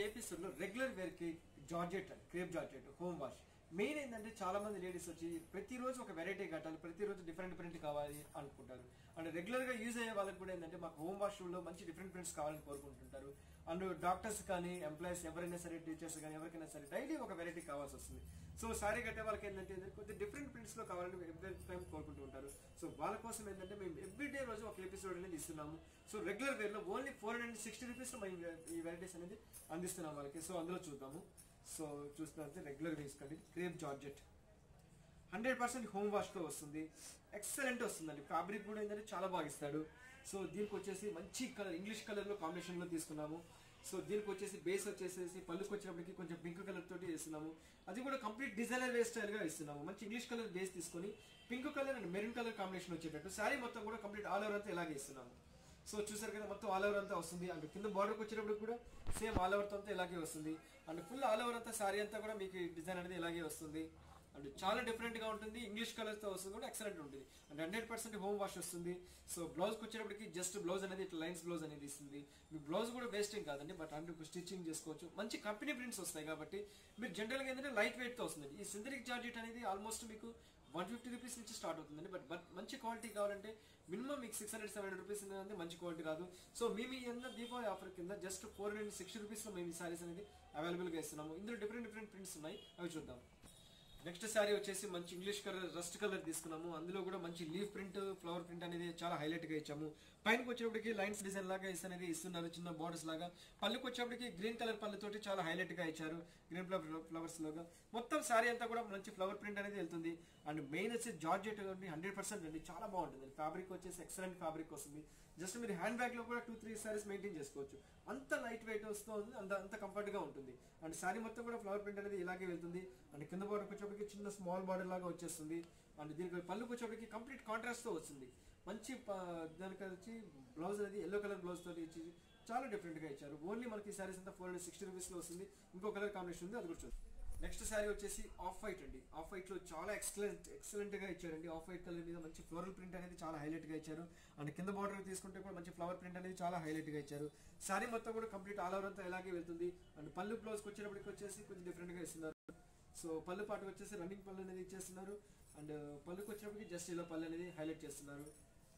episode లో regular wear కి georgette crepe georgette home wash main ఏంటంటే చాలా మంది లేడీస్ వచ్చి ప్రతిరోజు ఒక వెరైటీ కట్టాలి ప్రతిరోజు డిఫరెంట్ డిఫరెంట్ కావాలి అనుకుంటారు అండ్ రెగ్యులర్ గా యూజ్ అయ్యే వాళ్ళకి కూడా ఏంటంటే మాకు హోమ్ వాష్ లో మంచి డిఫరెంట్ ప్రింట్స్ కావాలని కోరుకుంటుంటారు అండ్ డాక్టర్స్ కానీ ఎంప్లాయీస్ ఎవరైనా సరే టీచర్స్ కానీ ఎవరికైనా సరే డైలీ ఒక వెరైటీ కావాల్సి వస్తుంది సో సారీ కట్టే వాళ్ళకి ఏంటంటే కొద్దిగా డిఫరెంట్ ప్రింట్స్ లో కావాలని ఎవ్రీ టైం కోరుకుంటూ ఉంటారు సో వాళ్ళ కోసం ఏంటంటే మేము ఎవ్రీ డే రోజు ఒక ఎపిసోడ్ అనేది ఇస్తున్నాము సో రెగ్యులర్ వేర్ లో only four hundred sixty rupees లో మేము ఈ వెరైటీస్ అనేది అందిస్తున్నాం వాళ్ళకి సో అందులో చూద్దాము సో చూస్తున్నట్లయితే రెగ్యులర్ వేసుకోండి crepe georgette hundred percent home wash తో వస్తుంది ఎక్సలెంట్ వస్తుందండి ఫ్యాబ్రిక్ కూడా ఏంటంటే చాలా బాగా ఇస్తాడు సో దీనికి వచ్చేసి మంచి కలర్ ఇంగ్లీష్ కలర్ లో కాంబినేషన్ లో తీసుకున్నాము సో దీనికి వచ్చేసి బేస్ వచ్చేసేసి పళ్ళుకి వచ్చినప్పటికి కొంచెం పింక్ కలర్ తోటి ఇస్తున్నాము అది కూడా కంప్లీట్ డిజైనర్ వేర్ స్టైల్ గా ఇస్తున్నాము మంచి ఇంగ్లీష్ కలర్ బేస్ తీసుకొని pink colour and maroon colour combination వచ్చేటట్టు శారీ మొత్తం కూడా కంప్లీట్ ఆల్ ఓవర్ అంతా ఇలాగే ఇస్తున్నాము సో చూసారు కదా మొత్తం ఆల్ ఓవర్ అంతా వస్తుంది అండ్ కింద బార్డర్కి వచ్చేటప్పుడు కూడా సేమ్ ఆల్ ఓవర్ అంతా ఇలాగే వస్తుంది అండ్ ఫుల్ ఆల్ ఓవర్ అంతా సారీ అంతా కూడా మీకు డిజైన్ అనేది ఇలాగే వస్తుంది అండ్ చాలా డిఫరెంట్ గా ఉంటుంది ఇంగ్లీష్ కలర్స్ తో వస్తుంది కూడా ఎక్సలెంట్ ఉంటుంది and hundred percent home wash వస్తుంది సో బ్లౌజ్ వచ్చేటప్పటికి జస్ట్ బ్లౌజ్ అనేది ఇట్లా లైన్స్ బ్లౌజ్ అనేది ఇస్తుంది మీ బ్లౌజ్ కూడా వేస్టింగ్ కాదండి బట్ అందుకు స్టిచ్చింగ్ చేసుకోవచ్చు మంచి కంపెనీ ప్రింట్స్ వస్తాయి కాబట్టి మీరు జనరల్ గా ఏంటంటే లైట్ వెయిట్ తో వస్తుంది ఈ సింథటిక్ జార్జెట్ అనేది ఆల్మోస్ట్ మీకు వన్ ఫిఫ్టీ రూపీస్ నుంచి స్టార్ట్ అవుతుందండి బట్ బట్ మంచి క్వాలిటీ కావాలంటే మినిమం మీకు six hundred seven hundred rupees అనేది మంచి క్వాలిటీ రాదు సో మేము ఈ కింద దీపావళి ఆఫర్ కింద just four hundred sixty rupees లో మేము ఈ సారీస్ అనేది అవైలబుల్ గా ఇస్తున్నాము ఇందులో డిఫరెంట్ డిఫరెంట్ ప్రింట్స్ ఉన్నాయి అవి చూద్దాం నెక్స్ట్ శారీ వచ్చేసి మంచి ఇంగ్లీష్ కలర్ రస్ట్ కలర్ తీసుకున్నాము అందులో కూడా మంచి లీఫ్ ప్రింట్ ఫ్లవర్ ప్రింట్ అనేది చాలా హైలైట్ గా ఇచ్చాము పైనకి వచ్చేప్పటికి లైన్స్ డిజైన్ లాగా ఇస్ అనేది ఇస్తున్నారు చిన్న బార్డర్స్ లాగా పళ్ళుకి వచ్చేప్పటికి గ్రీన్ కలర్ పళ్ళతోటి చాలా హైలైట్ గా ఇచ్చారు గ్రీన్ ఫ్లవర్స్ లాగా మొత్తం శారీ అంతా కూడా మంచి ఫ్లవర్ ప్రింట్ అనేది వెళ్తుంది అండ్ మెయిన్ వచ్చి జార్జెట్ హండ్రెడ్ పర్సెంట్ అండి చాలా బాగుంటుంది ఫ్యాబ్రిక్ వచ్చేసి ఎక్సలెంట్ ఫ్యాబ్రిక్ వస్తుంది జస్ట్ మీరు హ్యాండ్ బ్యాగ్ లో కూడా టూ త్రీ సారీస్ మెయింటైన్ చేసుకోవచ్చు అంత లైట్ వెయిట్ వస్తుంది అంత అంత కంఫర్ట్ గా ఉంటుంది అండ్ శారీ మొత్తం కూడా ఫ్లవర్ ప్రింట్ అనేది ఇలాగే వెళ్తుంది అండ్ కింద బార్డర్ వచ్చేప్పటికి చిన్న స్మాల్ బార్డర్ లాగా వచ్చేస్తుంది అండ్ దీనికి పళ్ళుకి వచ్చేప్పటికి కంప్లీట్ కాంట్రాస్ట్ తో వస్తుంది మంచి ప- దానికి వచ్చి బ్లౌజ్ అనేది ఎల్లో కలర్ బ్లౌజ్ తోటి ఇచ్చి చాలా డిఫరెంట్ గా ఇచ్చారు ఓన్లీ మనకి సారీస్ అంతా ఫోర్ హండ్రెడ్ సిక్స్టీ రూపీస్ లో వస్తుంది ఇంకో కలర్ కాంబినేషన్ ఉంది అది కూడా చూద్దాం నెక్స్ట్ శారీ వచ్చేసి ఆఫ్ వైట్ అండి ఆఫ్ వైట్ లో చాలా ఎక్సలెంట్ ఎక్సలెంట్ గా ఇచ్చారండి ఆఫ్ వైట్ కలర్ మీద మంచి ఫ్లోరల్ ప్రింట్ అనేది చాలా హైలైట్ గా ఇచ్చారు అండ్ కింద బార్డర్ తీసుకుంటే కూడా మంచి ఫ్లవర్ ప్రింట్ అనేది చాలా హైలైట్ గా ఇచ్చారు శారీ మొత్తం కూడా కంప్లీట్ ఆల్ ఓవర్ అంతా ఇలాగే వెళ్తుంది అండ్ పళ్ళు బ్లౌజ్ వచ్చేటప్పటికి వచ్చేసి కొంచెం డిఫరెంట్ గా ఇస్తున్నారు సో పళ్ళు పాటు వచ్చేసి రన్నింగ్ పళ్ళు అనేది ఇచ్చేస్తున్నారు అండ్ పళ్ళుకి వచ్చేటప్పటికి జస్ట్ ఇలా పళ్ళు అనేది హైలైట్ చేస్తున్నారు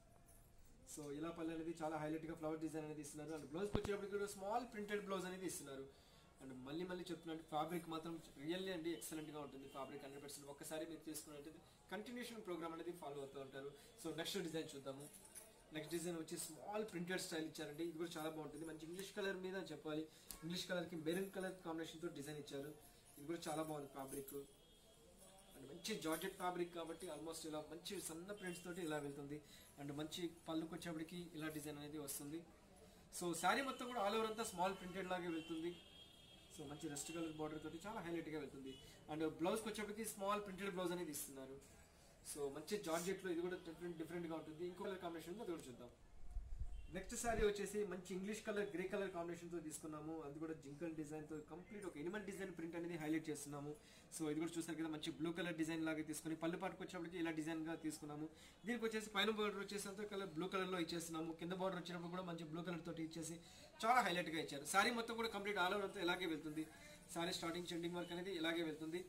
సో ఇలా పళ్ళు అనేది చాలా హైలైట్ గా ఫ్లవర్ డిజైన్ అనేది ఇస్తున్నారు అండ్ బ్లౌజ్ వచ్చేటప్పటికి కూడా స్మాల్ ప్రింటెడ్ బ్లౌజ్ అనేది ఇస్తున్నారు అండ్ మళ్ళీ మళ్ళీ చెప్తున్నాను ఫ్యాబ్రిక్ మాత్రం రియల్లీ అండి ఎక్సలెంట్ గా ఉంటుంది ఫ్యాబ్రిక్ హండ్రెడ్ పర్సెంట్ ఒక్కసారి మీరు తీసుకున్నట్టయితే కంటిన్యూషన్ ప్రోగ్రామ్ అనేది ఫాలో అవుతూ ఉంటారు సో నెక్స్ట్ డిజైన్ చూద్దాము నెక్స్ట్ డిజైన్ వచ్చి స్మాల్ ప్రింటెడ్ స్టైల్ ఇచ్చారండి ఇది కూడా చాలా బాగుంటుంది మంచి ఇంగ్లీష్ కలర్ మీద చెప్పాలి ఇంగ్లీష్ కలర్ కి మెరూన్ కలర్ కాంబినేషన్ తో డిజైన్ ఇచ్చారు ఇది కూడా చాలా బాగుంది ఫ్యాబ్రిక్ అండ్ మంచి జార్జెట్ ఫ్యాబ్రిక్ కాబట్టి ఆల్మోస్ట్ ఇలా మంచి సన్న ప్రింట్స్ తోటి ఇలా వెళ్తుంది అండ్ మంచి పళ్ళుకి వచ్చేప్పటికి ఇలా డిజైన్ అనేది వస్తుంది సో శారీ మొత్తం కూడా ఆల్ ఓవర్ అంతా స్మాల్ ప్రింటెడ్ లాగే వెళ్తుంది సో మంచి రెస్ట్ కలర్ బార్డర్ తోటి చాలా హైలైట్ గా వెళ్తుంది అండ్ బ్లౌజ్ వచ్చేప్పటికి స్మాల్ ప్రింటెడ్ బ్లౌజ్ అనేది ఇస్తున్నారు సో మంచి జార్జెట్ లో ఇది కూడా డిఫరెంట్ డిఫరెంట్ గా ఉంటుంది ఇంకో కలర్ కాంబినేషన్ ఉంది అది కూడా చూద్దాం నెక్స్ట్ శారీ వచ్చేసి మంచి English colour grey colour combination తో తీసుకున్నాము అది కూడా జింకల్ డిజైన్ తో కంప్లీట్ ఒక ఎనిమల్ డిజైన్ ప్రింట్ అనేది హైలైట్ చేస్తున్నాము సో ఇది కూడా చూసారు కదా మంచి బ్లూ కలర్ డిజైన్ లాగా తీసుకుని పళ్ళు పాటుకు వచ్చినప్పటికి ఇలా డిజైన్ గా తీసుకున్నాము దీనికి వచ్చేసి పైన బార్డర్ వచ్చేసి కలర్ బ్లూ కలర్ లో ఇచ్చేస్తున్నాము కింద బార్డర్ వచ్చినప్పుడు కూడా మంచి బ్లూ కలర్ తోటి ఇచ్చేసి చాలా హైలైట్ గా ఇచ్చారు శారీ మొత్తం కూడా కంప్లీట్ ఆల్ ఓవర్ అంతా ఇలాగే వెళ్తుంది శారీ స్టార్టింగ్ చెండింగ్ వర్క్ అనేది ఇలాగే వెళ్తుంది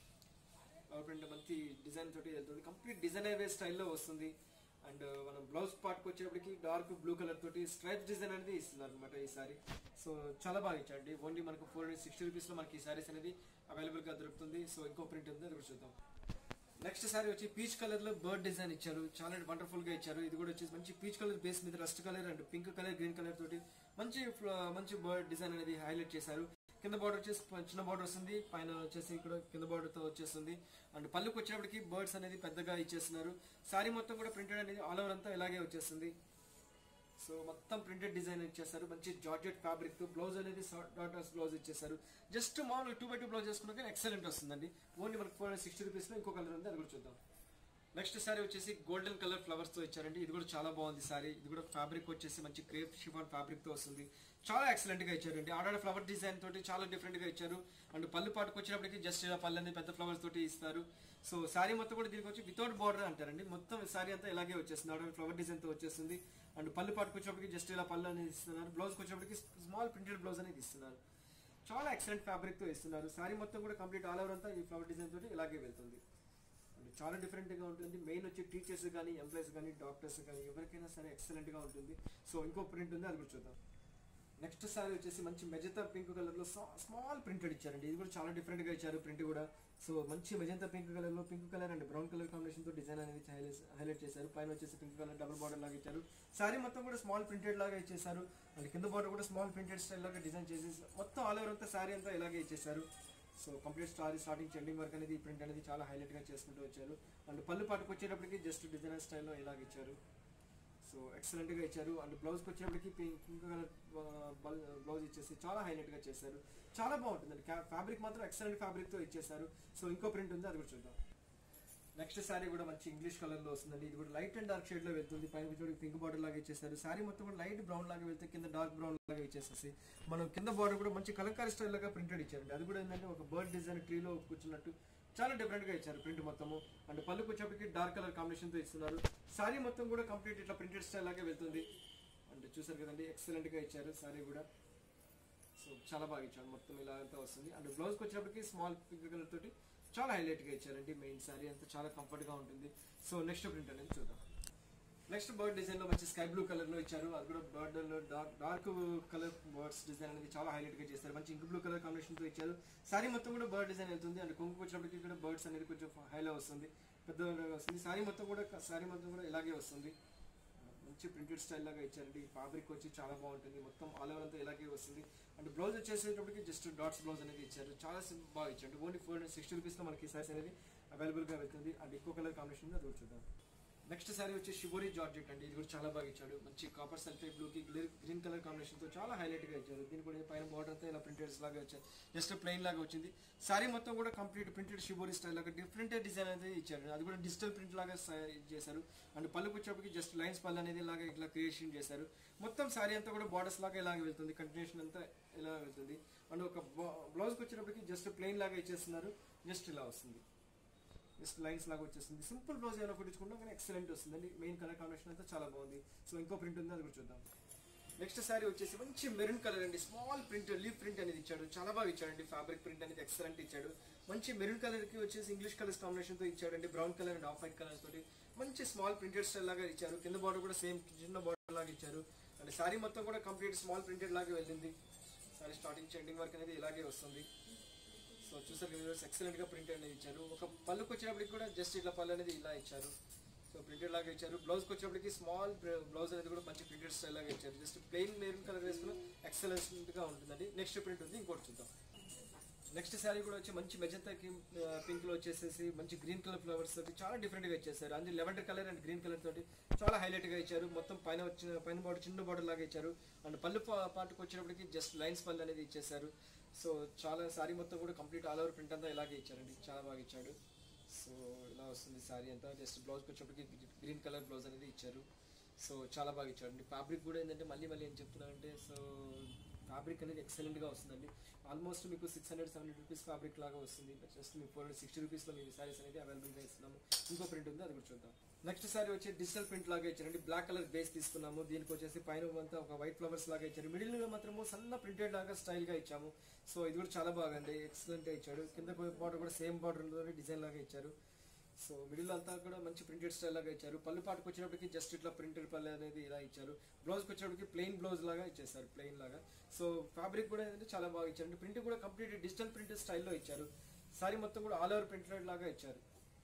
ప్రింట్ మంచి డిజైన్ తోటి వెళ్తుంది కంప్లీట్ డిజైనర్ వే స్టైల్లో వస్తుంది అండ్ మనం బ్లౌజ్ పార్ట్కి వచ్చేటప్పటికి డార్క్ బ్లూ కలర్ తోటి స్ట్రైప్ డిజైన్ అనేది ఇస్తున్నారు అనమాట ఈ సారీ సో చాలా బాగా ఇచ్చారండి ఓన్లీ మనకు ఫోర్ హండ్రెడ్ సిక్స్టీ రూపీస్ లో మనకి ఈ సారీస్ అనేది అవైలబుల్ గా దొరుకుతుంది సో ఇంకో ప్రింట్ ఉంది అది కూడా చూద్దాం నెక్స్ట్ సారీ వచ్చి పీచ్ కలర్ లో బర్డ్ డిజైన్ ఇచ్చారు చాలా వండర్ఫుల్ గా ఇచ్చారు ఇది కూడా వచ్చేసి మంచి పీచ్ కలర్ బేస్ మీద rust colour and pink colour green colour తోటి మంచి ఫ్ల- మంచి బర్డ్ డిజైన్ అనేది హైలైట్ చేశారు కింద బార్డర్ వచ్చేసి ప- చిన్న బార్డర్ వస్తుంది పైన వచ్చేసి ఇక్కడ కింద బార్డర్ తో వచ్చేస్తుంది అండ్ పళ్ళుకి వచ్చేప్పటికి బర్డ్స్ అనేది పెద్దగా ఇచ్చేస్తున్నారు సారీ మొత్తం కూడా ప్రింటెడ్ అనేది ఆల్ ఓవర్ అంతా ఇలాగే వచ్చేస్తుంది సో మొత్తం ప్రింటెడ్ డిజైన్ ఇచ్చేసారు మంచి జార్జెట్ ఫ్యాబ్రిక్ తో బ్లౌజ్ అనేది డాటర్స్ బ్లౌజ్ ఇచ్చేసారు జస్ట్ మామూలు టూ బై టూ బ్లౌజ్ చేసుకున్నాక ఎక్సలెంట్ వస్తుందండి ఓన్లీ మనకు ఫోర్ సిక్స్టీ రూపీస్ లో ఇంకో కలర్ ఉంది అది కూడా చూద్దాం నెక్స్ట్ సారీ వచ్చేసి గోల్డెన్ కలర్ ఫ్లవర్స్ తో ఇచ్చారండి ఇది కూడా చాలా బాగుంది సారీ ఇది కూడా ఫ్యాబ్రిక్ వచ్చేసి మంచి క్రేప్ షిఫాన్ ఫ్యాబ్రిక్ తో వస్తుంది చాలా ఎక్సలెంట్ గా ఇచ్చారండి ఆడాడ ఫ్లవర్ డిజైన్ తోటి చాలా డిఫరెంట్ గా ఇచ్చారు అండ్ పళ్ళు పాటుకు వచ్చేటప్పటికి జస్ట్ ఇలా పళ్ళు అనేది పెద్ద ఫ్లవర్స్ తోటి ఇస్తారు సో సారీ మొత్తం కూడా దీనికి వచ్చి వితౌట్ బార్డర్ అంటారండి మొత్తం సారీ అంతా ఇలాగే వచ్చేస్తుంది ఆడాడ ఫ్లవర్ డిజైన్ తో వచ్చేస్తుంది అండ్ పళ్ళు పాటుకు వచ్చేటప్పటికి జస్ట్ ఇలా పళ్ళు అనేది ఇస్తున్నారు బ్లౌజ్ వచ్చేటప్పటికి స్మాల్ ప్రింటెడ్ బ్లౌజ్ అనేది ఇస్తున్నారు చాలా ఎక్సలెంట్ ఫ్యాబ్రిక్ తో ఇస్తున్నారు సారీ మొత్తం కూడా కంప్లీట్ ఆల్ ఓవర్ అంతా ఈ ఫ్లవర్ డిజైన్ తోటి ఇలాగే వెళ్తుంది అండ్ చాలా డిఫరెంట్ గా ఉంటుంది మెయిన్ వచ్చి టీచర్స్ కానీ ఎంప్లాయీస్ కానీ డాక్టర్స్ కానీ ఎవరికైనా సరే ఎక్సలెంట్ గా ఉంటుంది సో ఇంకో ప్రింట్ ఉంది అది కూడా చూద్దాం నెక్స్ట్ సారీ వచ్చేసి మంచి మెజంతా పింక్ కలర్ లో స్మాల్ ప్రింటెడ్ ఇచ్చారండి ఇది కూడా చాలా డిఫరెంట్ గా ఇచ్చారు ప్రింట్ కూడా సో మంచి మెజంతా పింక్ కలర్ లో pink colour and brown colour combination తో డిజైన్ అనేది హైలైట్ చేశారు పైన వచ్చేసి పింక్ కలర్ డబుల్ బార్డర్ లాగా ఇచ్చారు సారీ మొత్తం కూడా స్మాల్ ప్రింటెడ్ లాగా ఇచ్చేసారు అండ్ కింద బార్డర్ కూడా స్మాల్ ప్రింటెడ్ స్టైల్ లాగా డిజైన్ చేసేసి మొత్తం ఆల్ ఓవర్ అంతా సారీ అంతా ఇలాగే ఇచ్చేసారు సో కంప్లీట్ స్టారీ స్టార్టింగ్ చెండింగ్ వర్క్ అనేది ఈ ప్రింట్ అనేది చాలా హైలైట్ గా చేసుకుంటూ వచ్చారు అండ్ పళ్ళు పాటుకు వచ్చేటప్పటికి జస్ట్ డిజైనర్ స్టైల్లో ఇలాగ ఇచ్చారు సో ఎక్సలెంట్ గా ఇచ్చారు అండ్ బ్లౌజ్ కి వచ్చేటప్పటికి పింక్ కలర్ బ్లౌజ్ ఇచ్చేసి చాలా హైలైట్ గా చేశారు చాలా బాగుంటుందండి ఫ్యాబ్రిక్ మాత్రం ఎక్సలెంట్ ఫ్యాబ్రిక్ తో ఇచ్చేసారు సో ఇంకో ప్రింట్ ఉంది అది కూడా చూద్దాం నెక్స్ట్ శారీ కూడా మంచి ఇంగ్లీష్ కలర్ లో వస్తుందండి ఇది కూడా లైట్ అండ్ డార్క్ షేడ్ లో వెళ్తుంది పైన వచ్చి పింక్ బార్డర్ లాగా ఇచ్చేసారు శారీ మొత్తం కూడా లైట్ బ్రౌన్ లాగా వెళ్తే కింద డార్క్ బ్రౌన్ లాగా ఇచ్చేసేసి మనం కింద బార్డర్ కూడా మంచి కలంకారీ స్టైల్ లాగా ప్రింటెడ్ ఇచ్చారండి అది కూడా ఏంటంటే ఒక బర్డ్ డిజైన్ ట్రీలో కూర్చున్నట్టు చాలా డిఫరెంట్ గా ఇచ్చారు ప్రింట్ మొత్తము అండ్ పళ్ళుకు వచ్చేప్పటికి డార్క్ కలర్ కాంబినేషన్ తో ఇస్తున్నారు శారీ మొత్తం కూడా కంప్లీట్ ఇట్లా ప్రింటెడ్ స్టైల్ లాగా వెళ్తుంది అండ్ చూసారు కదండి ఎక్సలెంట్ గా ఇచ్చారు శారీ కూడా సో చాలా బాగా ఇచ్చారు మొత్తం ఇలా అంతా వస్తుంది అండ్ బ్లౌజ్కి వచ్చేటప్పటికి స్మాల్ పింక్ కలర్ తోటి చాలా హైలైట్ గా ఇచ్చారండి మెయిన్ శారీ అంతా చాలా కంఫర్ట్ గా ఉంటుంది సో నెక్స్ట్ ప్రింట్ అనేది చూద్దాం నెక్స్ట్ బర్డ్ డిజైన్ లో మంచి స్కై బ్లూ కలర్ లో ఇచ్చారు అది కూడా బర్డ్ లో dark dark colour birds design అనేది చాలా హైలైట్ గా చేశారు మంచి ఇంక్ బ్లూ కలర్ కాంబినేషన్ తో ఇచ్చారు సారీ మొత్తం కూడా బర్డ్ డిజైన్ వెళ్తుంది అండ్ కొంగు వచ్చినప్పటికీ కూడా బర్డ్స్ అనేది కొంచెం హైలో వస్తుంది పెద్ద వస్తుంది సారీ మొత్తం కూడా సారీ మొత్తం కూడా ఇలాగే వస్తుంది మంచి ప్రింటెడ్ స్టైల్ లాగా ఇచ్చారండి ఈ ఫ్యాబ్రిక్ వచ్చి చాలా బాగుంటుంది మొత్తం ఆల్ ఓవర్ అంతా ఇలాగే వస్తుంది అండ్ బ్లౌజ్ వచ్చేసేటప్పటికి జస్ట్ డాట్స్ బ్లౌజ్ అనేది ఇచ్చారు చాలా సింపుల్ బాగా ఇచ్చారు ఓన్లీ ఫోర్ హండ్రెడ్ సిక్స్టీ రూపీస్లో మనకి సైజ్ అనేది అవైలబుల్ గా వెళ్తుంది అండ్ ఎక్కువ కలర్ కాంబినేషన్ అది కూడా చూద్దాం నెక్స్ట్ సారీ వచ్చి షిబోరి జార్జెట్ అండి ఇది కూడా చాలా బాగా ఇచ్చాడు మంచి కాపర్ సల్ఫేట్ బ్లూ కి గ్రీన్ కలర్ కాంబినేషన్ తో చాలా హైలైట్ గా ఇచ్చారు దీని కూడా పైన బార్డర్ అంతా ఇలా ప్రింటెడ్స్ లాగా వచ్చారు జస్ట్ ప్లెయిన్ లాగా వచ్చింది సారీ మొత్తం కూడా కంప్లీట్ ప్రింటెడ్ షిబోరి స్టైల్ లాగా డిఫరెంట్ డిజైన్ అనేది ఇచ్చారు అది కూడా డిజిటల్ ప్రింట్ లాగా స- ఇది చేశారు అండ్ పళ్ళుకి వచ్చేప్పటికి జస్ట్ లైన్స్ పళ్ళు అనేది ఇలాగా ఇట్లా క్రియేషన్ చేశారు మొత్తం సారీ అంతా కూడా బార్డర్స్ లాగా ఇలాగ వెళ్తుంది కంటిన్యూషన్ అంతా ఇలా వెళ్తుంది అండ్ ఒక బ్లౌజ్కి వచ్చేటప్పటికి జస్ట్ ప్లెయిన్ లాగా ఇచ్చేస్తున్నారు జస్ట్ ఇలా వస్తుంది జస్ట్ లైన్స్ లాగా వచ్చేస్తుంది సింపుల్ బ్లౌజ్ ఏమైనా కుట్టించుకుంటాం కానీ ఎక్సలెంట్ వస్తుందండి మెయిన్ కలర్ కాంబినేషన్ అంతా చాలా బాగుంది సో ఇంకో ప్రింట్ ఉంది అది కూడా చూద్దాం నెక్స్ట్ సారీ వచ్చేసి మంచి మెరూన్ కలర్ అండి స్మాల్ ప్రింట్ లీఫ్ ప్రింట్ అనేది ఇచ్చాడు చాలా బాగా ఇచ్చాడండి ఫ్యాబ్రిక్ ప్రింట్ అనేది ఎక్సలెంట్ ఇచ్చాడు మంచి మెరూన్ కలర్ కి వచ్చేసి ఇంగ్లీష్ కలర్స్ కాంబినేషన్ తో ఇచ్చాడండి brown colour and off white colour తోటి మంచి స్మాల్ ప్రింటెడ్ స్టైల్ లాగా ఇచ్చారు కింద బార్డర్ కూడా సేమ్ చిన్న బార్డర్ లాగా ఇచ్చారు అండ్ సారీ మొత్తం కూడా కంప్లీట్ స్మాల్ ప్రింటెడ్ లాగా వెళ్ళింది సారీ స్టార్టింగ్ ఎండింగ్ వర్క్ అనేది ఇలాగే వస్తుంది సో చూసారు కదా ఎక్సలెంట్ గా ప్రింట్ అనేది ఇచ్చారు ఒక పళ్ళుకి వచ్చేటప్పటికి కూడా జస్ట్ ఇట్లా పళ్ళు అనేది ఇలా ఇచ్చారు సో ప్రింటెడ్ లాగా ఇచ్చారు బ్లౌజ్కి వచ్చేటప్పటికి స్మాల్ బ్లౌజ్ అనేది కూడా మంచి ప్రింటెడ్ స్టైల్ లాగా ఇచ్చారు జస్ట్ ప్లెయిన్ మెరూన్ కలర్ వేసుకున్న ఎక్సలెంట్ గా ఉంటుందండి నెక్స్ట్ ప్రింట్ ఉంది ఇంకోటి చూద్దాం నెక్స్ట్ శారీ కూడా వచ్చి మంచి మెజంతా పింక్ లో వచ్చేసేసి మంచి గ్రీన్ కలర్ ఫ్లవర్స్ తోటి చాలా డిఫరెంట్ గా ఇచ్చేసారు అందులో lavender colour and green colour తోటి చాలా హైలైట్ గా ఇచ్చారు మొత్తం పైన వచ్చిన పైన బార్డర్ చిన్న బార్డర్ లాగా ఇచ్చారు అండ్ పళ్ళు పా- పాటుకు వచ్చేటప్పటికి జస్ట్ లైన్స్ పళ్ళు అనేది ఇచ్చేసారు సో చాలా సారీ మొత్తం కూడా కంప్లీట్ ఆల్ ఓవర్ ప్రింట్ అంతా ఇలాగే ఇచ్చారండి చాలా బాగా ఇచ్చాడు సో ఇలా వస్తుంది సారీ అంతా జస్ట్ బ్లౌజ్కి వచ్చేటప్పటికి గ్రీన్ కలర్ బ్లౌజ్ అనేది ఇచ్చారు సో చాలా బాగా ఇచ్చాడండి ఫ్యాబ్రిక్ కూడా ఏంటంటే మళ్ళీ మళ్ళీ ఏం చెప్తున్నానంటే సో ఫ్యాబ్రిక్ అనేది ఎక్సలెంట్ గా వస్తుందండి ఆల్మోస్ట్ మీకు six hundred seven hundred rupees fabric లాగా వస్తుంది జస్ట్ మీకు ఫోర్ హండ్రెడ్ సిక్స్టీ రూపీస్లో మీకు సారీస్ అనేది అవైలబుల్ గా ఇస్తున్నాము ఇంకో ప్రింట్ ఉంది అది కూడా చూద్దాం నెక్స్ట్ సారీ వచ్చి డిజిటల్ ప్రింట్ లాగా ఇచ్చారండి బ్లాక్ కలర్ బేస్ తీసుకున్నాము దీనికి వచ్చేసి పైన అంతా ఒక వైట్ ఫ్లవర్స్ లాగా ఇచ్చారు మిడిల్ లో మాత్రము సన్న ప్రింటెడ్ లాగా స్టైల్ గా ఇచ్చాము సో ఇది కూడా చాలా బాగుంది ఎక్సలెంట్ గా ఇచ్చాడు కింద బార్డర్ కూడా సేమ్ బార్డర్ డిజైన్ లాగా ఇచ్చారు సో మిడిల్ అంతా కూడా మంచి ప్రింటెడ్ స్టైల్ లాగా ఇచ్చారు పళ్ళు పాటుకు వచ్చినప్పటికి జస్ట్ ఇట్లా ప్రింటెడ్ పళ్ళు అనేది ఇలా ఇచ్చారు బ్లౌజ్కి వచ్చేటప్పటికి ప్లెయిన్ బ్లౌజ్ లాగా ఇచ్చేసారు ప్లెయిన్ లాగా సో ఫ్యాబ్రిక్ కూడా ఏంటంటే చాలా బాగా ఇచ్చారు ప్రింట్ కూడా కంప్లీట్ డిజిటల్ ప్రింట్ స్టైల్లో ఇచ్చారు సారీ మొత్తం కూడా ఆల్ ఓవర్ ప్రింటెడ్ లాగా ఇచ్చారు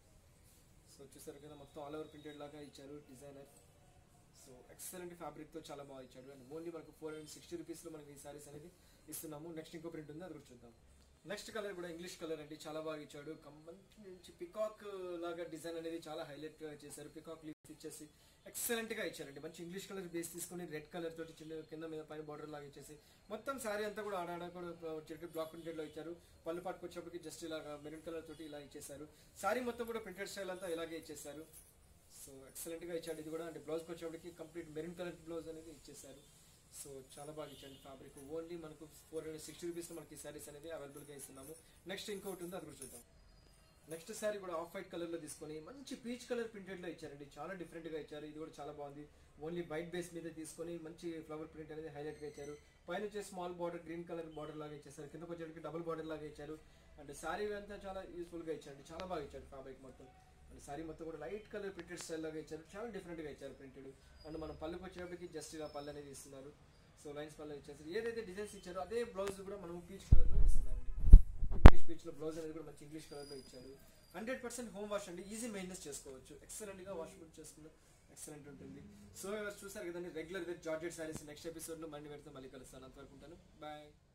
సో చూసారు కదా మొత్తం ఆల్ ఓవర్ ప్రింటెడ్ లాగా ఇచ్చారు డిజైనర్ సో ఎక్సలెంట్ ఫ్యాబ్రిక్ తో చాలా బాగా ఇచ్చాడు అండ్ ఓన్లీ మనకు ఫోర్ హండ్రెడ్ సిక్స్టీ రూపీస్ లో మనకి ఈ సారీస్ అనేది ఇస్తున్నాము నెక్స్ట్ ఇంకో ప్రింట్ ఉంది అది కూడా చూద్దాం నెక్స్ట్ కలర్ కూడా ఇంగ్లీష్ కలర్ అండి చాలా బాగా ఇచ్చాడు కం- మంచి పికాక్ లాగా డిజైన్ అనేది చాలా హైలైట్ గా చేశారు పికాక్ లీఫ్ ఇచ్చేసి ఎక్సలెంట్ గా ఇచ్చారండి మంచి ఇంగ్లీష్ కలర్ బేస్ తీసుకుని రెడ్ కలర్ తోటి చిన్న కింద మీద పైన బార్డర్ లాగా ఇచ్చేసి మొత్తం సారీ అంతా కూడా ఆడాడ కూడా వచ్చేటి బ్లాక్ ప్రింటెడ్ లో ఇచ్చారు పళ్ళు పాటుకు వచ్చేప్పటికి జస్ట్ ఇలాగా మెరూన్ కలర్ తోటి ఇలా ఇచ్చేసారు సారీ మొత్తం కూడా ప్రింటెడ్ స్టైల్ అంతా ఇలాగే ఇచ్చేసారు సో ఎక్సలెంట్ గా ఇచ్చాడు ఇది కూడా అంటే బ్లౌజ్కి వచ్చేప్పటికి కంప్లీట్ మెరూన్ కలర్ బ్లౌజ్ అనేది ఇచ్చేసారు సో చాలా బాగా ఇచ్చాడు ఫ్యాబ్రిక్ ఓన్లీ మనకు ఫోర్ హండ్రెడ్ సిక్స్టీ రూపీస్ మనకి సారీస్ అనేది అవైలబుల్ గా ఇస్తున్నాము నెక్స్ట్ ఇంకోటి ఉంది అది కూడా చూద్దాం నెక్స్ట్ సారీ కూడా ఆఫ్ వైట్ కలర్ లో తీసుకొని మంచి పీచ్ కలర్ ప్రింటెడ్ లో ఇచ్చారండి చాలా డిఫరెంట్ గా ఇచ్చారు ఇది కూడా చాలా బాగుంది ఓన్లీ వైట్ బేస్ మీద తీసుకొని మంచి ఫ్లవర్ ప్రింట్ అనేది హైలైట్ గా ఇచ్చారు పైన వచ్చే small border green colour border లాగా ఇచ్చేసారు కిందకి వచ్చేటికి డబుల్ బార్డర్ లాగా ఇచ్చారు అండ్ శారీ అంతా చాలా యూస్ఫుల్ గా ఇచ్చారు చాలా బాగా ఇచ్చారు ఫ్యాబ్రిక్ మొత్తం అండ్ శారీ మొత్తం కూడా లైట్ కలర్ ప్రింటెడ్ స్టైల్ లాగా ఇచ్చారు చాలా డిఫరెంట్ గా ఇచ్చారు ప్రింటెడ్ అండ్ మనం పళ్ళుకి వచ్చేటప్పటికి జస్ట్ ఇలా పళ్ళు అనేది ఇస్తున్నారు సో లైన్స్ పళ్ళు ఇచ్చేసారు ఏదైతే డిజైన్స్ ఇచ్చారో అదే బ్లౌజ్ కూడా మనం పీచ్ కలర్ లో ఇస్తున్నారండి ఇంగ్లీష్ పీచ్ లో బ్లౌజ్ అనేది కూడా మంచి ఇంగ్లీష్ కలర్ లో ఇచ్చారు హండ్రెడ్ పర్సెంట్ హోమ్ వాష్ అండి ఈజీ మెయింటెనెన్స్ చేసుకోవచ్చు ఎక్సలెంట్ గా వాష్ చేసుకున్న ఎక్సలెంట్ ఉంటుంది సో చూసారు కదండి regular with georgette saris next episode లో మళ్ళీ పెడితే మళ్ళీ కలుస్తాను అంతవరకు ఉంటాను బాయ్